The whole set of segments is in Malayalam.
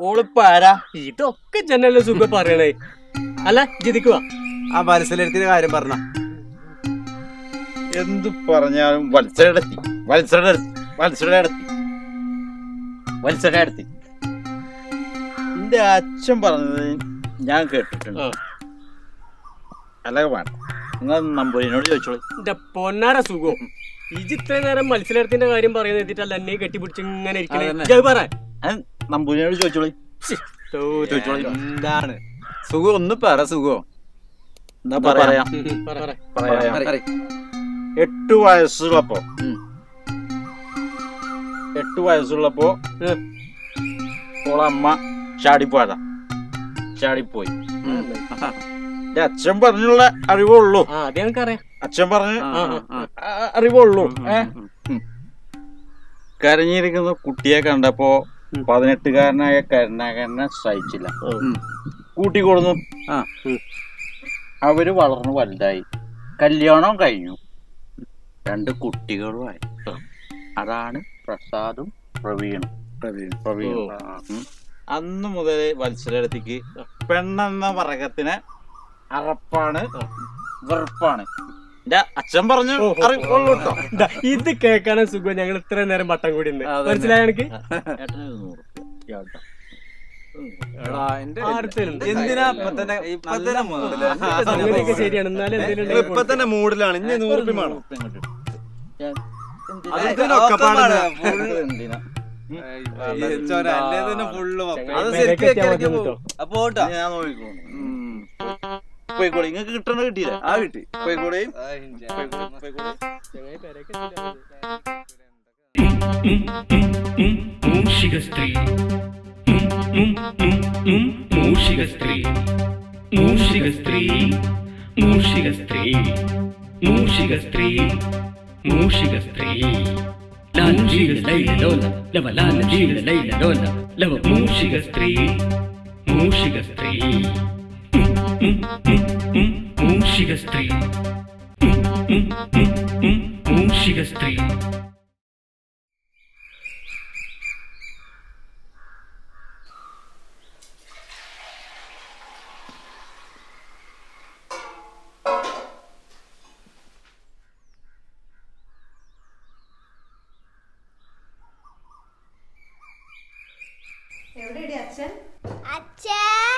ഓളിപ്പോ ആരാ ഇതൊക്കെ ജനല്ലേ സുഖം പറയണേ അല്ല ജിതിക്കുക ആ മത്സരത്തിന്റെ കാര്യം പറഞ്ഞ എന്ത് പറഞ്ഞാലും വത്സരയുടെ അടുത്തി വത്സരയുടെ അടുത്ത് വത്സരയുടെ അടുത്തി വത്സരയുടെ അടുത്തി എന്റെ അച്ഛൻ പറഞ്ഞത് ഞാൻ കേട്ടിട്ടുണ്ട് ആ. അല്ല വേണ്ട നിങ്ങൾ നമ്പൂരിനോട് ചോദിച്ചോളൂ എന്റെ പൊന്നാര സുഖം ഇജ് ഇത്രയും നേരം മത്സരത്തിന്റെ കാര്യം പറയുന്ന എത്തിയിട്ടല്ല എന്നെ കെട്ടിപ്പിടിച്ച് ഇങ്ങനെ ഇരിക്കണേ അതന്നെ. ഇജ്ജ് അത് പറ അത് നമ്പൂരിനോട് ചോദിച്ചോളൂ ശ്ശി, തോ, ചോദിച്ചോളൂ എന്താണ് സുഖം ഒന്ന് പറ സുഖം എന്താ പറയാ ഉം, ഉം, പറ, പറ. പറയാം എട്ട് വയസ്സുള്ളപ്പോ ഉം. എട്ട് വയസ്സുള്ളപ്പോ ഉം. ഓളമ്മ ചാടിപ്പോയതാ ചാടിപ്പോയി എന്റെ അച്ഛൻ പറഞ്ഞുള്ള അറിവുള്ളൂ ആ അത് ഞങ്ങൾക്കറിയാം അച്ഛൻ പറഞ്ഞ ആ, ആ. ആ, അറിവുള്ളൂ ഏ കരഞ്ഞിരിക്കുന്ന കുട്ടിയെ കണ്ടപ്പോ പതിനെട്ടുകാരനായ കരുണാകരനെ സഹിച്ചില്ല കൂട്ടിക്കൊടുന്നു ആ. ഉം. അവര് വളർന്നു വലുതായി കല്യാണം കഴിഞ്ഞു രണ്ട് കുട്ടികളുമായി അതാണ് പ്രസാദും പ്രവീണും പ്രവീണും ഓ. ഉം. അന്ന് മുതൽ വത്സരത്തേക്ക് പെണ്ണെന്ന വർഗത്തിന് അറപ്പാണ് വെറുപ്പാണ് എന്റെ അച്ഛൻ പറഞ്ഞു ഓഹോ. അറിവുള്ളൂ കേട്ടോ ദാ, ഇത് കേൾക്കാനും സുഖം ഞങ്ങൾ ഇത്രയും നേരം വട്ടം കൂടി ഉണ്ട് അതന്നെ. മനസ്സിലായ എനിക്ക് ഏട്ടന് ഒരു നൂറ് ഉറുപ്പ്യ. ഇയാൾട്ടോ. ആർത്തേലുണ്ട് എന്തിനാ ഇപ്പൊ തന്നെ ഇപ്പൊ തന്നെ മുതല്. സംഗതിയൊക്കെ ശരിയാണ് എന്നാലും എന്തെങ്കിലും ഇപ്പൊ ഇപ്പൊ തന്നെ മൂഡിലാണ് ഇനി നൂറുപ്യം വേണം ഉറുപ്പ്യ ഇങ്ങോട്ട് എടുത്തു. ഞാൻ എന്തിനാ? അത് ഇതിനൊക്കെ പാടുന്ന ഇത് എന്തിനാ? ഫുള്ള് അത് പെരേക്ക് ശരിക്കും എത്തിയാ മതി ഇടയ്ക്ക് കേട്ടോ. അപ്പൊ ഓട്ടാ ഞാൻ നോക്കിക്കോളും. പോയിക്കോളി നിങ്ങൾക്ക് കിട്ടണ കിട്ടിയില്ല ആ കിട്ടി പോയിക്കോളി മൂഷിക സ്ത്രീ മൂഷിക സ്ത്രീ മൂഷിക സ്ത്രീ മൂഷിക സ്ത്രീ മൂഷിക സ്ത്രീ മൂഷിക സ്ത്രീ ലാല ജീവ ലൈല ലോല ലവ ലാല ജീവ ലൈല ലോല ലവ മൂഷിക സ്ത്രീ മൂഷിക സ്ത്രീ മൂഷിക സ്ത്രീ മൂഷിക സ്ത്രീ എവിടെയടി അച്ഛൻ അച്ഛേ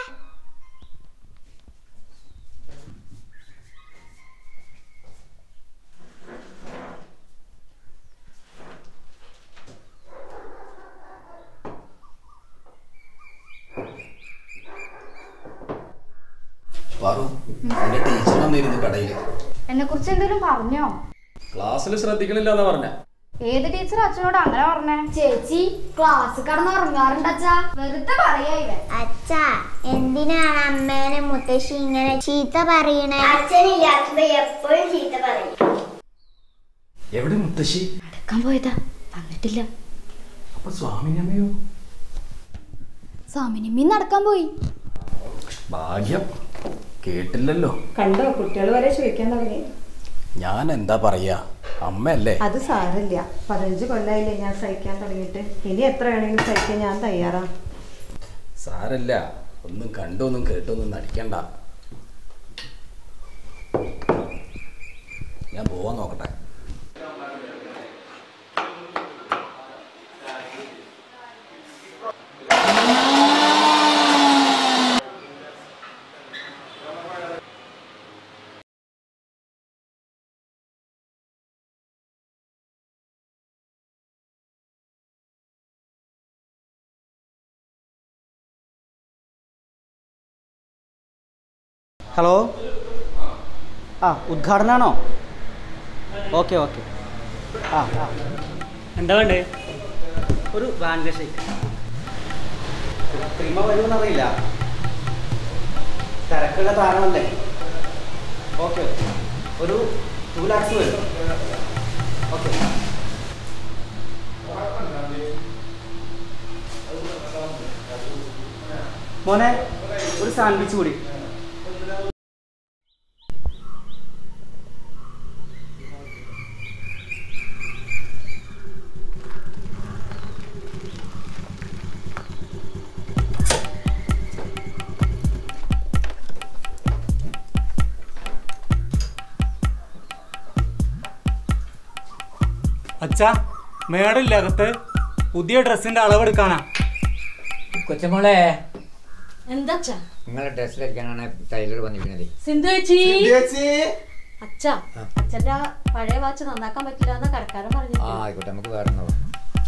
പാറു എന്റെ ടീച്ചർ വന്നിരുന്നു കടയില് എന്നെ കുറിച്ച് എന്തെങ്കിലും പറഞ്ഞോ ക്ലാസ്സിൽ ശ്രദ്ധിക്കണില്ല എന്നാ പറഞ്ഞ ഏത് ടീച്ചർ അച്ഛനോട് അങ്ങനെ പറഞ്ഞേ ചേച്ചി ക്ലാസ് കടന്ന് ഉറങ്ങാറുണ്ട് അച്ഛാ വെറുതെ പറയാ ഇവൻ അച്ഛാ എന്തിനാണ് അമ്മേനെ മുത്തശ്ശി ഇങ്ങനെ ചീത്ത പറയണേ അച്ഛനില്ലാത്തപ്പോ എപ്പോഴും ചീത്ത പറയും എവിടെ മുത്തശ്ശി നടക്കാൻ പോയതാ വന്നിട്ടില്ല അപ്പൊ സ്വാമിനമ്മയോ സ്വാമിനിമ്മി നടക്കാൻ പോയി ഭാഗ്യം കേട്ടില്ലല്ലോ കണ്ടോ കുട്ടികൾ വരെ ചോദിക്കാൻ തുടങ്ങി ഞാൻ എന്താ പറയാ അമ്മയല്ലേ അത് സാരമില്ല പതിനഞ്ച് കൊല്ലായില്ലേ ഞാൻ സഹിക്കാൻ തുടങ്ങിയിട്ട് ഇനി എത്ര വേണമെങ്കിലും സഹിക്കാൻ ഞാൻ തയ്യാറാ സാരല്ല ഒന്നും കണ്ടൊന്നും കേട്ടൊന്നും നടിക്കണ്ട ഞാൻ പോവാൻ നോക്കട്ടെ ഹലോ ആ ഉദ്ഘാടനമാണോ ഓക്കെ ഓക്കെ ആ ആ എന്താ വേണ്ടേ ഒരു വാൻഗ ഷേക്ക് ക്രിമ വരുമെന്നറിയില്ല തിരക്കുള്ള താരമല്ലേ ഓക്കെ ഒരു ടു ലാക്സ് വരും ഓക്കെ മോനെ ഒരു സാൻഡ്വിച്ച് കൂടി അച്ഛ മേടില്ല അകത്ത് പുതിയ ഡ്രസ്സിന്റെ അളവെടുക്കാനാ കൊച്ചമോളെ എന്താച്ചാ നിങ്ങളെ ഡ്രസ്സിലിരിക്കാനാണ് ടൈലർ വന്നിരിക്കുന്നത് സിന്ധു ചേച്ചി അച്ഛാ അച്ഛന്റെ ആ പഴയ വാച്ച് നന്നാക്കാൻ പറ്റില്ല എന്ന് കടക്കാരൻ ആ പറഞ്ഞു ആയിക്കോട്ടെ നമുക്ക് വേറെ നോക്കാം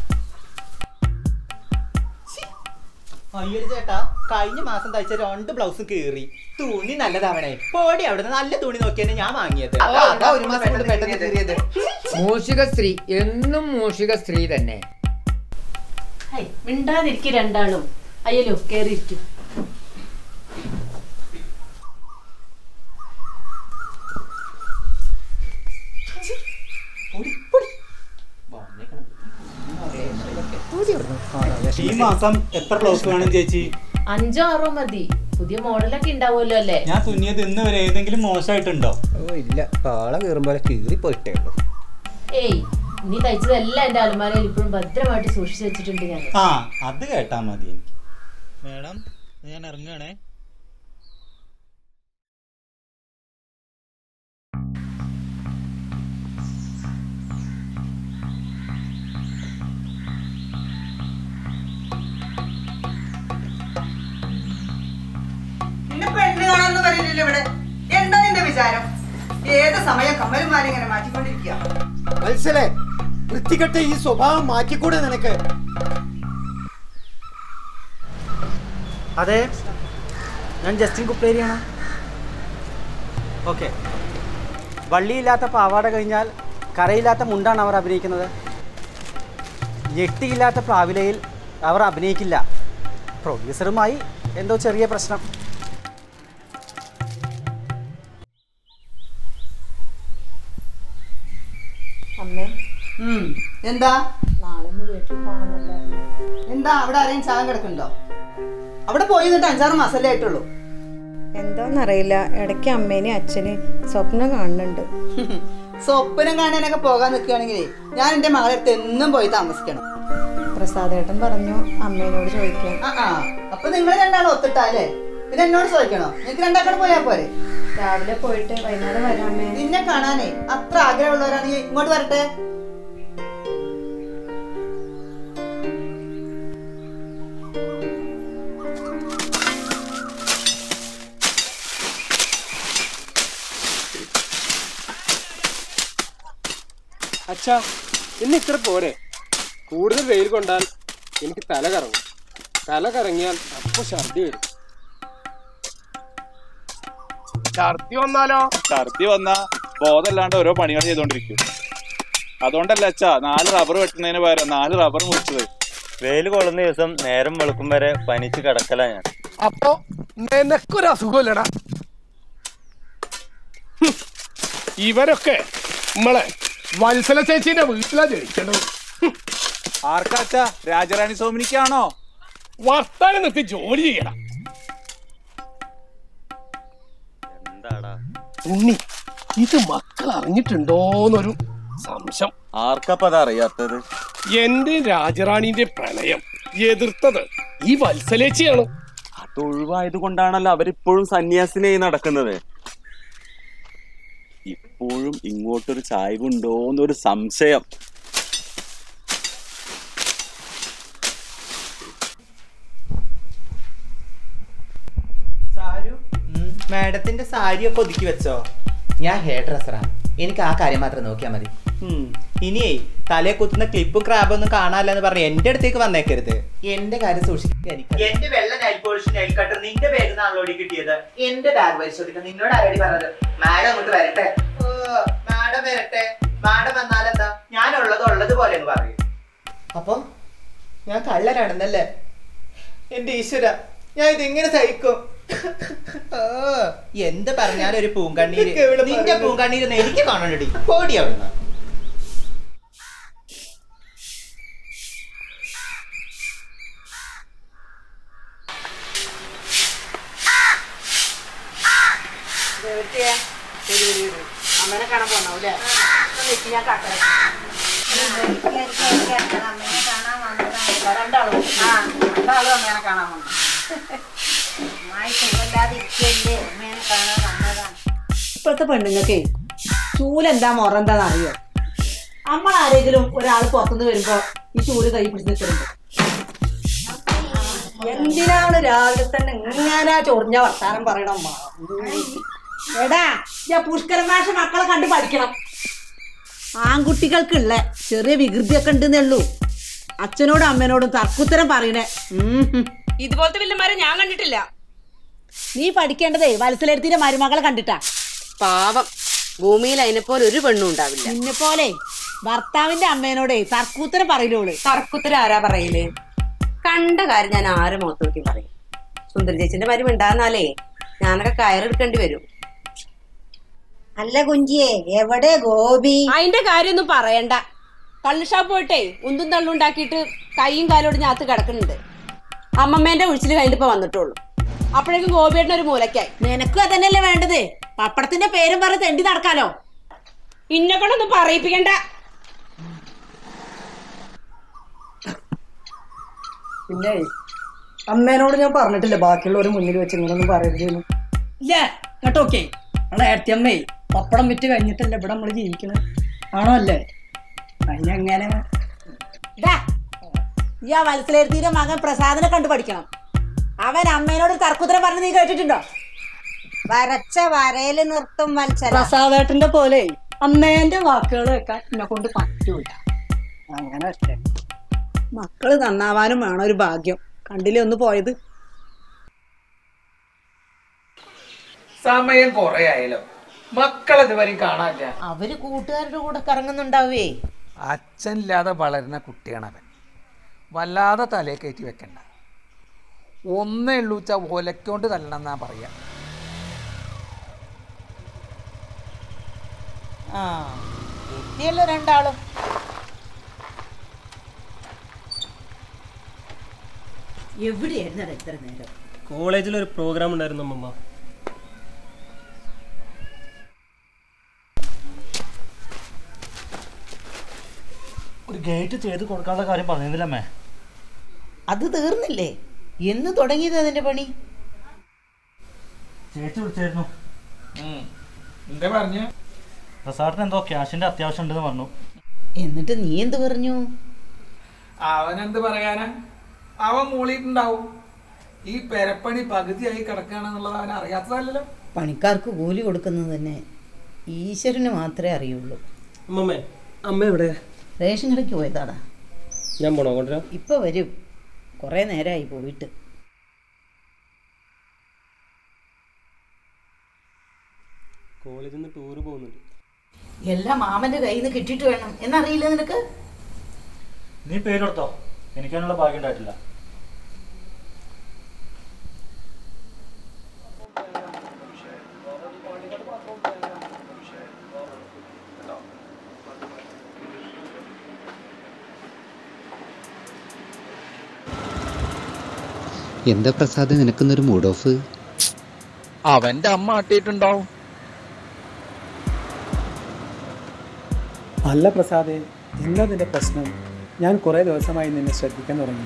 അയ്യോ ചേട്ടാ കഴിഞ്ഞ മാസം തയ്ച്ച രണ്ട് ബ്ലൗസും കീറി തുണി നല്ലതാവണേ പോടി അവിടെ നല്ല തുണി നോക്കിയാണ് ഞാൻ വാങ്ങിയത് അതാ, അതാ ഒരു മാസം കൊണ്ട് പെട്ടെന്ന് കീറിയത്. മൂഷിക സ്ത്രീ എന്നും മൂഷിക സ്ത്രീ തന്നെ ഹൈ മിണ്ടാതിരിക്കും രണ്ടാളും അയ്യല്ലോ കേറിയിരിക്കും ഈ മാസം എത്ര ബ്ലൗസ് വേണം ചേച്ചി അഞ്ചോ ആറോ മതി പുതിയ മോഡലൊക്കെ ഉണ്ടാവുമല്ലോ അല്ലേ ഞാൻ തുന്നിയത് ഇന്ന് വരെ ഏതെങ്കിലും മോശമായിട്ടുണ്ടോ ഓ ഇല്ല കാള കീറുമ്പോൾ കീറി പോയിട്ടേ ഉള്ളൂ ഏയ് നീ തയ്ച്ചതെല്ലാം എന്റെ അലമാരയിൽ ഇപ്പോഴും ഭദ്രമായിട്ട് സൂക്ഷിച്ചു വെച്ചിട്ടുണ്ട് ഞാൻ ആ അത് കേട്ടാ മതി എനിക്ക് മേഡം ഞാൻ ഇറങ്ങുകയാണേ നിന്നെ പെണ്ണ് കാണാന്ന് പറയുന്നില്ല ഇവിടെ എന്താ നിന്റെ വിചാരം ഏത് സമയം കമ്മലുമാരി ഇങ്ങനെ മാറ്റിക്കൊണ്ടിരിക്കുക വത്സലെ വൃത്തികെട്ട ഈ സ്വഭാവം മാറ്റിക്കൂടെ നിനക്ക് അതെ ഞാൻ ജസ്റ്റിൻ കുപ്ലേരിയാണ് ഓക്കെ വള്ളിയില്ലാത്ത പാവാട കഴിഞ്ഞാൽ കരയില്ലാത്ത മുണ്ടാണ് അവർ അഭിനയിക്കുന്നത് ഞെട്ടിയില്ലാത്ത പ്രാവിലയിൽ അവർ അഭിനയിക്കില്ല പ്രൊഡ്യൂസറുമായി എന്തോ ചെറിയ പ്രശ്നം അമ്മേ എന്താ നാളെ ഒന്ന് വീട്ടിൽ പോകണമെന്നുണ്ടായിരുന്നു എന്താ അവിടെ ആരെയും ചാകം കിടക്കുന്നുണ്ടോ അവിടെ പോയി നിന്നിട്ട് അഞ്ചാറ് മാസല്ലേ ആയിട്ടുള്ളൂ എന്താന്നറിയില്ല ഇടയ്ക്ക് അമ്മേനെ അച്ഛന് സ്വപ്നം കാണുന്നുണ്ട് സ്വപ്നം കാണാനൊക്കെ പോകാൻ നിൽക്കുകയാണെങ്കിലേ ഞാൻ എന്റെ മകളെ അടുത്ത് എന്നും പോയി താമസിക്കണം പ്രസാദേട്ടൻ പറഞ്ഞു അമ്മേനോട് ചോദിക്കാൻ ആ ആ അപ്പൊ നിങ്ങൾ രണ്ടാളും ഒത്തിട്ടല്ലേ പിന്നെ എന്നോട് ചോദിക്കണോ നിങ്ങൾക്ക് രണ്ടാക്കടെ പോയാ പോരെ രാവിലെ പോയിട്ട് വൈകുന്നേരം വരാമേ നിന്നെ കാണാനേ അത്ര ആഗ്രഹമുള്ളവരാണെങ്കിൽ ഇങ്ങോട്ട് വരട്ടെ അച്ഛാ ഇന്ന് ഇത്ര പോരെ കൂടുതൽ വെയിൽ കൊണ്ടാൽ എനിക്ക് തല കറങ്ങും തല കറങ്ങിയാൽ അപ്പൊ ഛർദി വരും ഛർദി വന്നാലോ ഛർദി വന്നാ ബോധമല്ലാണ്ട് ഓരോ പണികൾ ചെയ്തോണ്ടിരിക്കും അതുകൊണ്ടല്ല അച്ഛാ നാല് റബ്ബർ വെട്ടുന്നതിന് പകരം നാല് റബ്ബർ മുറിച്ചത് വെയിൽ കൊള്ളുന്ന ദിവസം നേരം വെളുക്കും വരെ പനിച്ച് കിടക്കല ഞാൻ അപ്പൊ നിനക്കൊരു അസുഖമില്ലടാ ഹും. ഇവരൊക്കെ നമ്മളെ വത്സല ചേച്ചീന്റെ വീട്ടിലാ ജനിക്കണത് ആർക്കാച്ചാ രാജറാണി സോമിനിക്കാണോ വർത്താനം നിർത്തി ജോലി ചെയ്യണം എന്താടാ ഉണ്ണി ഇത് മക്കൾ അറിഞ്ഞിട്ടുണ്ടോന്നൊരു സംശയം ആർക്കപ്പ അറിയാത്തത് എന്റെ രാജറാണിന്റെ പ്രണയം എതിർത്തത് ഈ വത്സലേച്ചിയാണ് അത് ഒഴിവായത് കൊണ്ടാണല്ലോ അവരിപ്പോഴും സന്യാസിനെ നടക്കുന്നത് ഇപ്പോഴും ഇങ്ങോട്ടൊരു ചായ്വുണ്ടോന്നൊരു സംശയം സാരു മാഡത്തിന്റെ സാരിയൊക്കെ ഒതുക്കി വെച്ചോ ഞാൻ ഹെയർ ഡ്രസ്സറാണ് എനിക്ക് ആ കാര്യം മാത്രം നോക്കിയാൽ മതി ഉം. ഇനിയേ തലയെ കുത്തുന്ന ക്ലിപ്പും ക്രാബും ഒന്നും കാണാനില്ലെന്ന് പറഞ്ഞ് എന്റെ അടുത്തേക്ക് വന്നേക്കരുത് എന്റെ കാര്യം സൂക്ഷിക്കാൻ എനിക്ക് എന്റെ വെള്ള നൈൽ പോളിഷ് നൈൽ കട്ടർ നിന്റെ ബാഗ് നാളോടി കിട്ടിയത് എന്റെ ബാഗ് പരിശോധിക്കാൻ നിന്നോട് ആരോടി പറഞ്ഞത് മാഡം അങ്ങോട്ട് വരട്ടെ ഓ, മാഡം വരട്ടെ മാഡം വന്നാലെന്താ ഞാൻ ഉള്ളത് ഉള്ളത് പോലെ എന്ന് പറയും അപ്പൊ ഞാൻ കള്ളനാണെന്നല്ലേ എന്റെ ഈശ്വര ഞാൻ ഇതെങ്ങനെ സഹിക്കും ഓ, എന്ത് പറഞ്ഞാലും ഒരു പൂങ്കണ്ണീര് നിന്റെ പൂങ്കണ്ണീര് എനിക്ക് കാണണ്ടടി പോടി അവിടുന്ന് അമ്മേനെ കാണാൻ പോണാവൂല്ലേ ഞാൻ കാട്ടേ രണ്ടാളും ആ രണ്ടാളും അമ്മേനെ കാണാൻ വന്നു അമ്മായി സുഖമില്ലാതിരിക്കല്ലേ അമ്മേനെ കാണാൻ വന്നതാണ് ഇപ്പോഴത്തെ പെണ്ണുങ്ങൾക്ക് ചൂലെന്താ മുറ എന്താന്ന് അറിയോ നമ്മൾ ആരെങ്കിലും ഒരാൾ പുറത്തുനിന്ന് വരുമ്പോ ഈ ചൂല് കൈ പിടിച്ച് നിൽക്കുന്നുണ്ട് എന്തിനാണ് രാവിലെ തന്നെ ഇങ്ങനെ ചൊറിഞ്ഞ വർത്താനം പറയണം അമ്മ? എടാ ഞാൻ പുഷ്കരമാഷ മക്കളെ കണ്ട് പഠിക്കണം ആൺകുട്ടികൾക്കുള്ള ചെറിയ വികൃതിയൊക്കെ ഉണ്ടെന്നേ ഉള്ളൂ അച്ഛനോടും അമ്മേനോടും തർക്കുത്തരം പറയണേ ഉം ഹും. ഇതുപോലത്തെ വില്ലന്മാരെ ഞാൻ കണ്ടിട്ടില്ല നീ പഠിക്കേണ്ടതേ വത്സലരത്തിന്റെ മരുമകളെ കണ്ടിട്ടാ പാവം ഭൂമിയിൽ അതിനെപ്പോലെ ഒരു പെണ്ണും ഉണ്ടാവില്ല നിന്നെ പോലെ ഭർത്താവിന്റെ അമ്മേനോടേ തർക്കൂത്തരം പറയലോള് തർക്കുത്തരം ആരാ പറയല് കണ്ട കാര്യം ഞാൻ ആരെ മുഖത്ത് നോക്കി പറയും സുന്ദരി ചേച്ചിന്റെ മരുമ ഉണ്ടാകുന്നാലേ ഞാനൊക്കെ കയറെടുക്കേണ്ടി വരും അല്ല കുഞ്ചിയെ എവിടെ ഗോപി അതിന്റെ കാര്യമൊന്നും പറയണ്ട കള്ളുഷാപ്പ് പോയിട്ടേ ഉന്തും തള്ളും ഉണ്ടാക്കിയിട്ട് കൈയും കാലോട് ഞാത്ത് കിടക്കുന്നുണ്ട് അമ്മമ്മേന്റെ ഒഴിച്ചിൽ കഴിഞ്ഞിട്ട് ഇപ്പൊ വന്നിട്ടുള്ളൂ അപ്പോഴേക്കും ഗോപിയേട്ടൻ ഒരു മൂലക്കായി നിനക്കും അതന്നെയല്ലേ വേണ്ടത് പപ്പടത്തിന്റെ പേരും പറഞ്ഞ് തെണ്ടി നടക്കാലോ ഇന്നെ കൊണ്ടൊന്നും പറയിപ്പിക്കണ്ട പിന്നെ അമ്മേനോട് ഞാൻ പറഞ്ഞിട്ടില്ല ബാക്കിയുള്ളവർ മുന്നിൽ വെച്ച് ഇങ്ങനൊന്നും പറയരുതെന്ന് ഇല്ല കേട്ടോ ഓക്കെ നമ്മളെ ഏർത്തിയമ്മേ പപ്പടം വിറ്റ് കഴിഞ്ഞിട്ടല്ലേ ഇവിടെ നമ്മൾ ജീവിക്കുന്നത് ആണോ അല്ലേ അതിനെങ്ങനെ ഈ ആ വത്സലേർത്തിയുടെ മകൻ പ്രസാദിനെ കണ്ടു പഠിക്കണം അവൻ അമ്മേനോട് തർക്കുത്തരം പറഞ്ഞ് നീ കേട്ടിട്ടുണ്ടോ വരച്ച വരയില് നിർത്തും മത്സരം പ്രസാദേട്ടന്റെ പോലെ അമ്മേന്റെ വാക്കുകൾ കേൾക്കാൻ എന്നെ കൊണ്ട് പറ്റൂല അങ്ങനെ അല്ലേ മക്കള് നന്നാവാനും വേണം ഒരു ഭാഗ്യം കണ്ടില്ലേ ഒന്ന് പോയത് സമയം കൊറേ ആയാലോ മക്കൾ ഇതുവരെയും കാണാനില്ല അവര് കൂട്ടുകാരുടെ കൂടെ കറങ്ങുന്നുണ്ടാവേ അച്ഛനില്ലാതെ വളരുന്ന കുട്ടിയാണവൻ വല്ലാതെ തലയെ കയറ്റി വെക്കണ്ട ഒന്നേ ഉള്ളൂ വെച്ചാ ഒലക്കൊണ്ട് തല്ലണം എന്നാ പറയാ ആ എത്തിയല്ലോ രണ്ടാളും എവിടെയായിരുന്നു എത്ര നേരം കോളേജിൽ ഒരു പ്രോഗ്രാം ഉണ്ടായിരുന്നു അമ്മമ്മ ഒരു ഗേറ്റ് ചെയ്ത് കൊടുക്കാനുള്ള കാര്യം പറഞ്ഞിരുന്നില്ലമ്മേ അത് തീർന്നില്ലേ എന്ന് തുടങ്ങിയത് അതിന്റെ പണി ചേച്ചി വിളിച്ചായിരുന്നു എന്താ പറഞ്ഞ പ്രസാദിന് എന്തോ ക്യാഷിന്റെ അത്യാവശ്യം ഉണ്ടെന്ന് പറഞ്ഞു എന്നിട്ട് നീ എന്ത് പറഞ്ഞു അവൻ എന്ത് പറയാനാ അവൻ മൂളിയിട്ടുണ്ടാവും ഈ പെരപ്പണി പകുതിയായി കിടക്കുകയാണെന്നുള്ളത് അവൻ അറിയാത്തതല്ലല്ലോ പണിക്കാർക്ക് കൂലി കൊടുക്കുന്നത് തന്നെ ഈശ്വരന് മാത്രമേ അറിയുള്ളൂ അമ്മമ്മേ അമ്മ എവിടെ റേഷൻ കടയ്ക്ക് പോയതാടാ ഞാൻ പോണോ കൊണ്ടുവരാം ഇപ്പൊ വരും കുറേ നേരമായി പോയിട്ട് കോളേജിൽ നിന്ന് ടൂറ് പോകുന്നുണ്ട് എല്ലാം മാമന്റെ കയ്യിൽ നിന്ന് കിട്ടിയിട്ട് വേണം എന്നറിയില്ല നിനക്ക് നീ പേരെടുത്തോ എനിക്കതിനുള്ള ഭാഗ്യം ഉണ്ടായിട്ടില്ല എന്താ പ്രസാദ് നിനക്കുന്നൊരു മൂഡ് ഓഫ് അവന്റെ അമ്മ ആട്ടിയിട്ടുണ്ടാവും അല്ല പ്രസാദേ എന്താ നിന്റെ പ്രശ്നം ഞാൻ കുറേ ദിവസമായി നിന്നെ ശ്രദ്ധിക്കാൻ തുടങ്ങി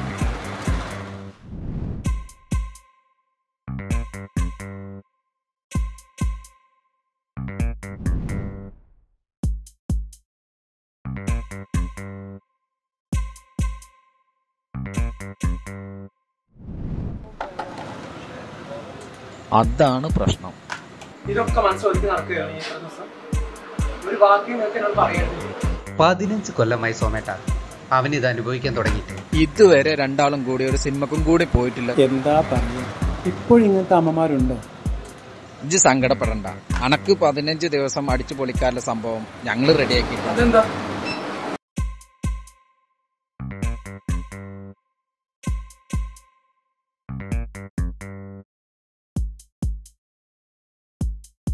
അതാണ് പ്രശ്നം ഇതൊക്കെ മനസ്സിലൊതുക്കി നടക്കുകയാണ് ഈ ഇത്ര ദിവസം ഒരു വാക്ക് നിങ്ങൾക്ക് എന്നോട് പറയേണ്ടത് പതിനഞ്ച് കൊല്ലമായി സോമേട്ട അവൻ ഇത് അനുഭവിക്കാൻ തുടങ്ങിയിട്ട് ഇതുവരെ രണ്ടാളും കൂടി ഒരു സിനിമക്കും കൂടി പോയിട്ടില്ല എന്താ പറയുക ഇപ്പോഴും ഇങ്ങനത്തെ അമ്മമാരുണ്ടോ ഇജ്ജ് സങ്കടപ്പെടണ്ട അനക്ക് പതിനഞ്ച് ദിവസം അടിച്ചു പൊളിക്കാനുള്ള സംഭവം ഞങ്ങൾ റെഡിയാക്കി അതെന്താ